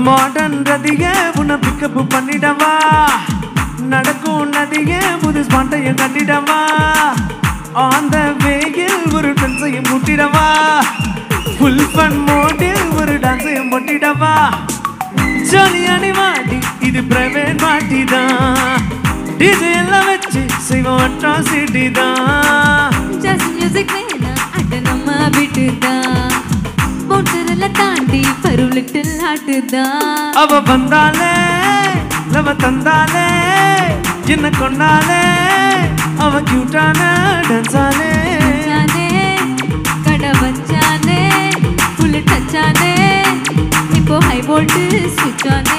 modern ரதிய உன்னை pickup பண்ணிடவா நடக்கும் நதிய புது ஸ்பாட்டையும் கட்டிடவா ஆந்த வேயில் ஒரு டென்ஸையும் முட்டிடவா ஃபுல் ஃபன் மோடில் ஒரு டான்ஸையும் பொட்டிடவா ஜாலியான மாட்டி இது பிரைவேட் மாட்டி தான் டிஜே எல்லாம் வச்சு செய்வோம் அட்ராசிட்டி தான் ஜாஸ் மியூசிக் வேணா அட நம்ம விட்டுதான் மோட்டரில் தாண்டி பரு லிட்டில் ஆட்டுதான் அவ வந்தாலே லவ தந்தாலே என்ன கொண்டாலே அவ கியூட்டான டான்ஸாலே வச்சானே கடை வச்சானே ஃபுல் டச்சானே இப்போ ஹை வோல்ட் ஸ்விட்ச் ஆனே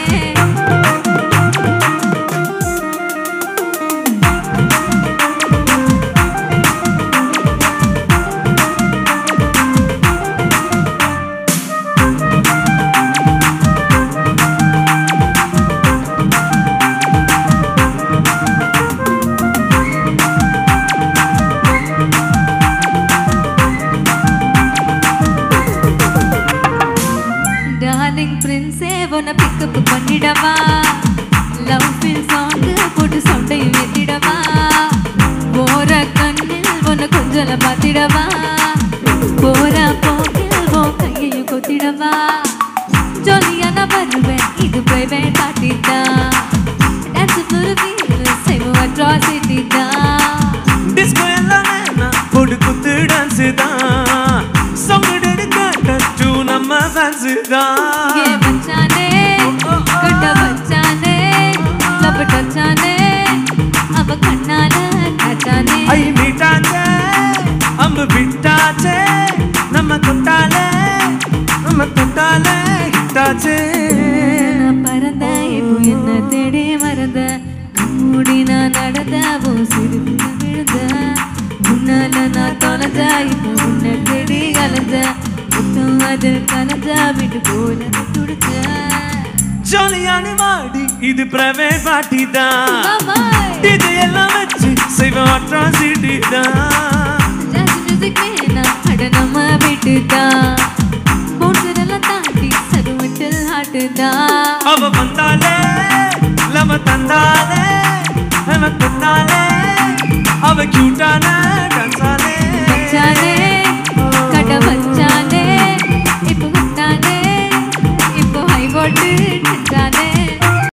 டார்லிங் பிரின்ஸே உன்னை பிக்கப் பண்ணிடவா லவ் ஃபீல் சாங் போட்டு சவுண்டையும் ஏத்திடவா போற கண்ணில் உன்னை கொஞ்சல பார்த்திடவா போற போக்கில் உன் கையையும் கொத்திடவா ஜாலியா நான் வருவேன் இது பிரைவேட் பார்ட்டி தான் டான்ஸ் ஒரு வீல் செய்வோம் அட்ராசிட்டி தான் டிஸ்கோ எல்லாம் வேணாம் போடு குத்து டான்ஸ் தான் சவுண்ட் எடுக்க டச்சு நம்ம ஃபேன்ஸ் தான் ஏ மச்சானே கண்ட வச்சானே லவ் டச்சானே அவ கண்ணால காச்சானே ஐ மீட்டாச்சே அம்பு விட்டாச்சே நம்ம தொட்டாலே நம்ம தொட்டாலே ஹிட்டாச்சே நான் பறந்த இப்போ என்ன தேடி மறந்த மூடி நான் நடந்த உன் சிரிப்புல விழுந்த உன்னால நான் தொலைஞ்ச இப்போ உன்னை தேடி கலந்த முத்தம் அதில் கலந்த விட்டு போல துடிச்ச ஜாலியான மாடி இது பிரைவேட் பார்ட்டி தான் பாய் இது எல்லாம் வச்சு செய்வோம் அட்ராசிட்டி தான் ஜாஸ் மியூசிக் வேணாம் அட நம்ம வீட்டு தான் போட்டதெல்லாம் தாண்டி சருவட்டில் ஹாட்டு தான் அவ வந்தாலே லவ தந்தாலே அவ தந்தாலே அவ கியூட்டான